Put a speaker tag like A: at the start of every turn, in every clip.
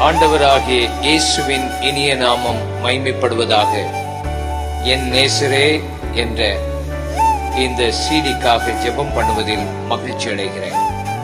A: ஆண்டவராகிய இயேசுவின் இனிய நாமம் மைமைப்படுவதாக என் நேசரே என்ற இந்த சீடிக்காக ஜெபம் பண்ணுவதில் மகிழ்ச்சி அடைகிறேன்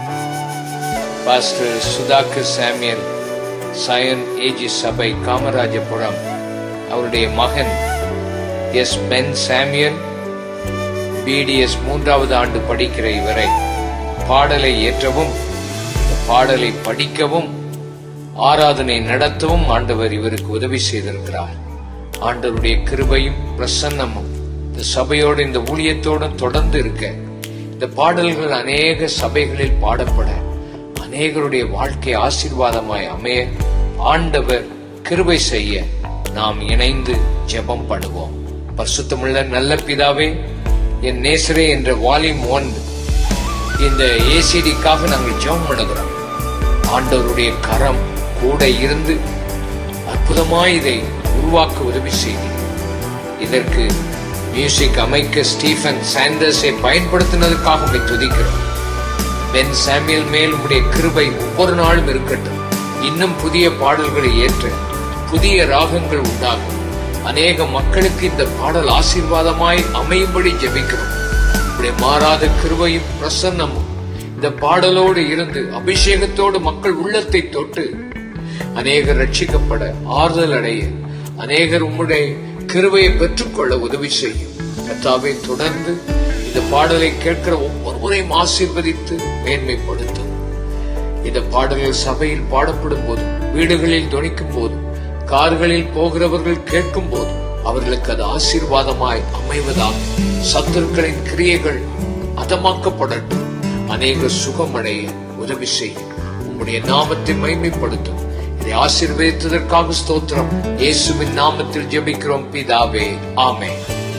A: பாஸ்டர் சுதாகர் சாமியல் சயன் ஏஜி சபை காமராஜபுரம் அவருடைய மகன் எஸ் பென் சாமியல் பிடிஎஸ் மூன்றாவது ஆண்டு படிக்கிற இவரை பாடலை ஏற்றவும் இந்த பாடலை படிக்கவும் ஆராதனை நடத்தவும் ஆண்டவர் இவருக்கு உதவி செய்திருக்கிறார் ஆண்டவருடைய கிருபையும் பிரசன்னமும் இந்த சபையோடு இந்த ஊழியத்தோடும் தொடர்ந்து இருக்க இந்த பாடல்கள் அநேக சபைகளில் பாடப்பட அநேகருடைய வாழ்க்கை ஆசீர்வாதமாய் அமைய ஆண்டவர் கிருபை செய்ய நாம் இணைந்து ஜெபம் பண்ணுவோம் பரிசுத்தமுள்ள நல்ல பிதாவே என் நேசரே என்ற வால்யூம் ஒன் இந்த ஏசிடிக்காக நாங்கள் ஜெபம் பண்ணுகிறோம் ஆண்டவருடைய கரம் கூட இருந்து அற்புதமாய் இதை உருவாக்க உதவி செய்தீர் இதற்கு மியூசிக் அமைக்க ஸ்டீஃபன் சாண்டர்ஸை பயன்படுத்தினதுக்காக உம்மை துதிக்கிறோம் பென் சாமியல் மேல் உடைய கிருபை ஒவ்வொரு நாளும் இருக்கட்டும் இன்னும் புதிய பாடல்களை ஏற்ற புதிய ராகங்கள் உண்டாகும் அநேக மக்களுக்கு இந்த பாடல் ஆசீர்வாதமாய் அமையும்படி ஜெபிக்கிறோம் உடைய மாறாத கிருபையும் பிரசன்னமும் இந்த பாடலோடு இருந்து அபிஷேகத்தோடு மக்கள் உள்ளத்தை தொட்டு அநேகர் ரட்சிக்கப்பட ஆறுதல் அடைய அநேகர் உம்முடைய கிருபையை பெற்றுக்கொள்ள உதவி செய்யும் கர்த்தாவே தொடர்ந்து இந்த பாடலை கேட்கிற ஒவ்வொருவரையும் ஆசீர்வதித்து மேன்மைப்படுத்தும் இந்த பாடல்கள் சபையில் பாடப்படும் போதும் வீடுகளில் துணிக்கும் போதும் கார்களில் போகிறவர்கள் கேட்கும் போதும் அவர்களுக்கு அது ஆசீர்வாதமாய் அமைவதாக சத்துருக்களின் கிரியைகள் அதமாக்கப்படட்டும் அநேக சுகமடைய உதவி செய்யும் உம்முடைய நாமத்தை மைமைப்படுத்தும் இதை ஆசீர்வதித்ததற்காக ஸ்தோத்திரம் இயேசுவின் நாமத்தில் ஜெபிக்கிறோம் பிதாவே ஆமென்